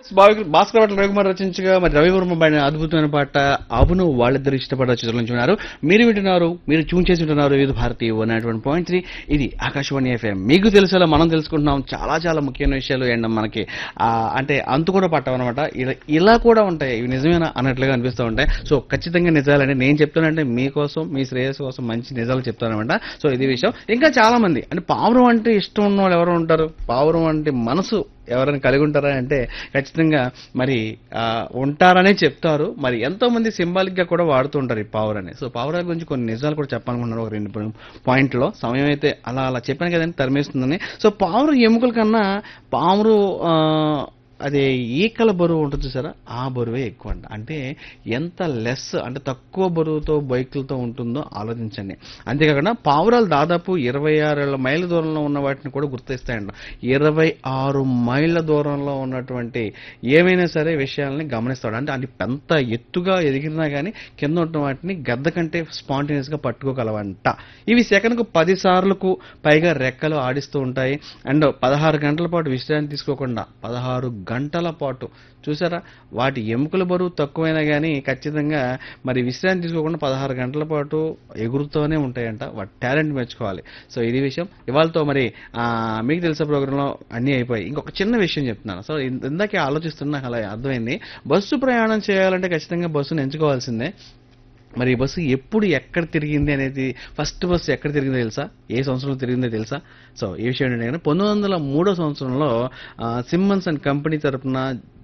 భాస్కర్ భాస్కర్ భట్ల రవికుమార్ రచించగా మరి రవివర్మ పాడిన అద్భుతమైన పాట అవును వాళ్ళిద్దరు ఇష్టపడే చిత్రం నుంచి ఉన్నారు మీరు వింటున్నారు మీరు ట్యూన్ చేసి వింటున్నారు Vividh Bharati one one point three ఇది ఆకాశవాణి ఎఫ్ఎం మీకు తెలిసేలా మనం తెలుసుకుంటున్నాం చాలా చాలా ముఖ్యమైన విషయాలు అండ్ మనకి ఆ, అంటే అంతు కూడా పట్టవన్నమాట ఇలా ఇలా కూడా ఉంటాయి ఇవి నిజమేనా అన్నట్లుగా అనిపిస్తూ ఉంటాయి సో ఖచ్చితంగా నిజాలంటే నేను చెప్తానంటే మీకోసం మీ శ్రేయస్సు కోసం మంచి నిజాలు చెప్తానమాట సో ఇది విషయం ఇంకా చాలా మంది అంటే పావురం అంటే ఇష్టం ఉన్న వాళ్ళు ఎవరు ఉంటారు పావురం అంటే మనసు ఎవరైనా కలిగి ఉంటారా అంటే ఖచ్చితంగా మరి ఆ, ఉంటారనే చెప్తారు మరి ఎంతో మంది సింబాలిక్ గా కూడా వాడుతూ ఉంటారు ఈ పావురని సో పావురాల గురించి కొన్ని నిజాలు కూడా చెప్పాలనుకుంటున్నారు ఒక రెండు పాయింట్లో సమయం అయితే అలా అలా చెప్పాను కదండి తరిమేస్తుందని సో పావురం ఎముకల కన్నా పామురు ఆ, అదే ఈకల బరువు ఉంటుంది చూసారా ఆ బరువే ఎక్కువ అంట అంటే ఎంత లెస్ అంటే తక్కువ బరువుతో బైకులతో ఉంటుందో ఆలోచించండి అంతేకాకుండా పావురాలు దాదాపు ఇరవై ఆరు మైళ్ళ దూరంలో ఉన్న వాటిని కూడా గుర్తిస్తాయంట ఇరవై ఆరు మైళ్ళ దూరంలో ఉన్నటువంటి ఏమైనా సరే విషయాలని గమనిస్తాడు అంటే అది ఎంత ఎత్తుగా ఎదిగినా కానీ కింద ఉన్న వాటిని గద్ద కంటే స్పాంటేనియస్ గా పట్టుకోగలవంట ఇవి సెకన్కు పది సార్లకు పైగా రెక్కలు ఆడిస్తూ ఉంటాయి అండ్ పదహారు గంటల పాటు విశ్రాంతి తీసుకోకుండా పదహారు గంటల పాటు చూసారా వాటి ఎముకల బరువు తక్కువైనా కానీ ఖచ్చితంగా మరి విశ్రాంతి తీసుకోకుండా పదహారు గంటల పాటు ఎగురుతూనే ఉంటాయంట వాటి టాలెంట్ మెచ్చుకోవాలి సో ఇది విషయం ఇవాళతో మరి ఆ, మీకు తెలిసే ప్రోగ్రాంలో అన్నీ అయిపోయి ఇంకొక చిన్న విషయం చెప్తున్నాను సో ఇం- ఇందాకే ఆలోచిస్తున్నా నాకు అలా అర్థమైంది బస్సు ప్రయాణం చేయాలంటే ఖచ్చితంగా బస్సును ఎంచుకోవాల్సిందే మరి ఈ బస్సు ఎప్పుడు ఎక్కడ తిరిగింది అనేది ఫస్ట్ బస్సు ఎక్కడ తిరిగిందో తెలుసా ఏ సంవత్సరంలో తిరిగిందో తెలుసా సో ఈ విషయం ఏంటంటే పంతొమ్మిది వందల మూడో సంవత్సరంలో ఆ, సిమ్మన్స్ అండ్ కంపెనీ తరపున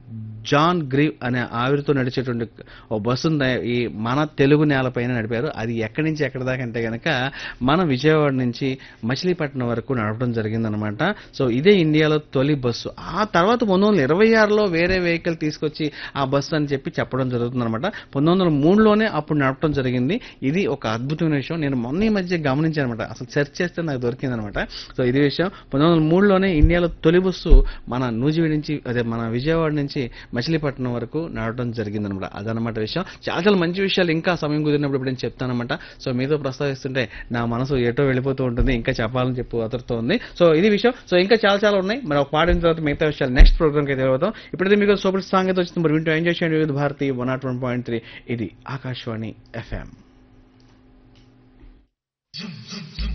జాన్ గ్రీవ్ అనే ఆవిరితో నడిచేటువంటి ఓ బస్సు ఉంది ఈ మన తెలుగు నేలపైన నడిపారు అది ఎక్కడి నుంచి ఎక్కడి దాకా అంటే కనుక మన విజయవాడ నుంచి మచిలీపట్నం వరకు నడపడం జరిగిందనమాట సో ఇదే ఇండియాలో తొలి బస్సు ఆ తర్వాత పంతొమ్మిది వందల ఇరవై ఆరులో వేరే వెహికల్ తీసుకొచ్చి ఆ బస్సు అని చెప్పి చెప్పడం జరుగుతుందన్నమాట పంతొమ్మిది వందల మూడులోనే అప్పుడు నడపడం జరిగింది ఇది ఒక అద్భుతమైన విషయం నేను మొన్న ఈ మధ్య గమనించాను అనమాట అసలు సెర్చ్ చేస్తే నాకు దొరికిందనమాట సో ఇది విషయం పంతొమ్మిది వందల మూడులోనే ఇండియాలో తొలి బస్సు మన నూజివీ నుంచి అదే మన విజయవాడ నుంచి మచిలీపట్నం వరకు నడవడం జరిగిందనమాట అదనమాట విషయం చాలా చాలా మంచి విషయాలు ఇంకా సమయం కుదిరినప్పుడు ఇప్పుడు నేను చెప్తానమాట సో మీతో ప్రస్తావిస్తుంటే నా మనసు ఎటో వెళ్ళిపోతూ ఉంటుంది ఇంకా చెప్పాలని చెప్పు అతరుతోంది సో ఇది విషయం సో ఇంకా చాలా చాలా ఉన్నాయి మరి ఒక పాడిన తర్వాత మిగతా విషయాలు నెక్స్ట్ ప్రోగ్రామ్కి అయితే వెళ్ళిపోతాం ఇప్పుడైతే మీకు సూపర్ సాంగ్ అయితే వచ్చింది మరి వింటూ ఎంజాయ్ చేయండి Vividh Bharati one nought one point three ఇది Akashvani FM Zoom, zoom, zoom.